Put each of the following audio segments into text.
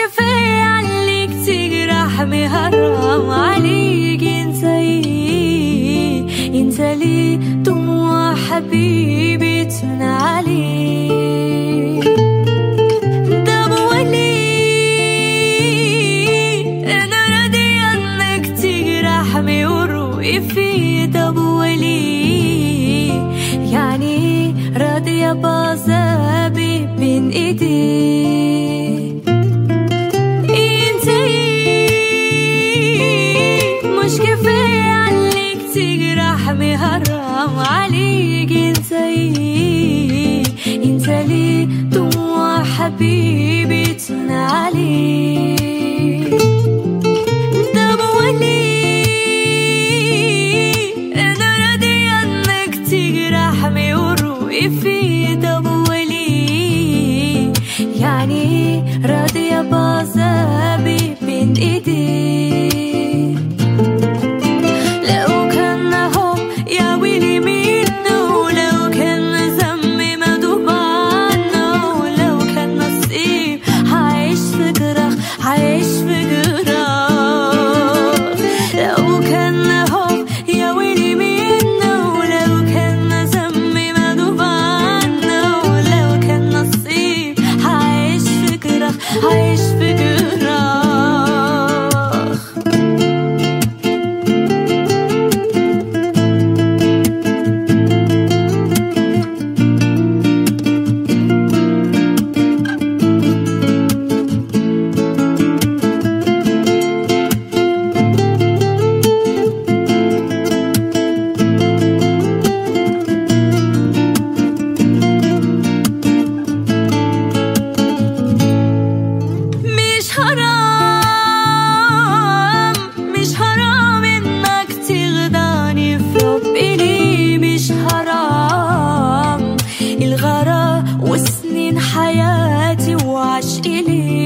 كفاية عليك تجرح حرام عليك انت انت لي دموع حبيبي تنعلي دم ولي انا راضي انك تجرحني وروقي في دم ولي يعني راضية بعذابي بين ايديك انتي مش كفاية عليك تجرحني حرام عليك انتي انت لي دموع حبيبي تنعلي دم ولي انا راضي انك تجرحني وروقي في دم ولي يعني راضية بعذابي بين ايديك لو كان حب يا ويلي منه لو كان ذنبي مدوب عنه لو كان نصيب هعيش في جراح هعيش في جراح لو كان حب يا ويلي منه لو كان ذنبي مدوب عنه لو كان نصيب هعيش في جراح هعيش في جراح مش حرام مش حرام انك تغداني في ربي ليه مش حرام الغرا وسنين حياتي وعشقي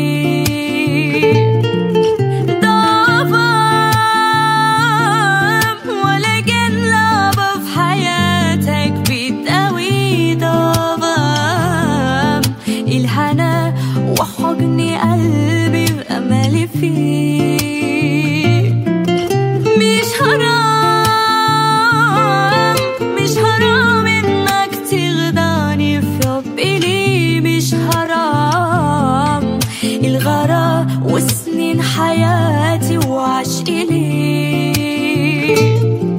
ليه ضعفان ولا كان لعبة في حياتك بتقوي ضعفان الهنا وحضن قلبي بأملي فيك مش حرام مش حرام انك تغداني في ربي ليه مش حرام الغرا وسنين حياتي وعشقي ليه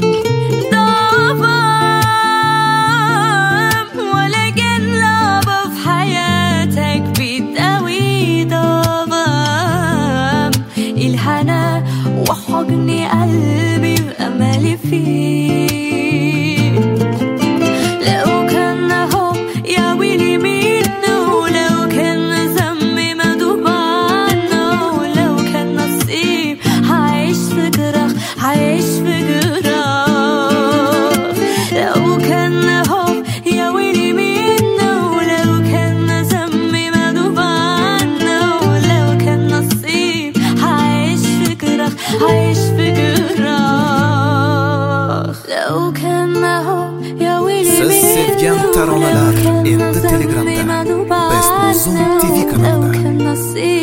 ضعفان ولا كان لعبة في حياتك بتقوي ضعفان الهنا وحضن قلبي بأملي فيك لو كان حب يا ويلي منه لو كان ذنبي مدوب عنه لو كان نصيب هعيش في جراح هعيش في جراح لو كان حب يا ويلي منه لو كان ذنبي مدوب عنه لو كان نصيب هعيش في جراح هعيش في جراح لو كان حب يا ويلي Se se vianta romalar, منه inte telegram där. Bäst på Zoom TV-kanalen. لو كان نصيب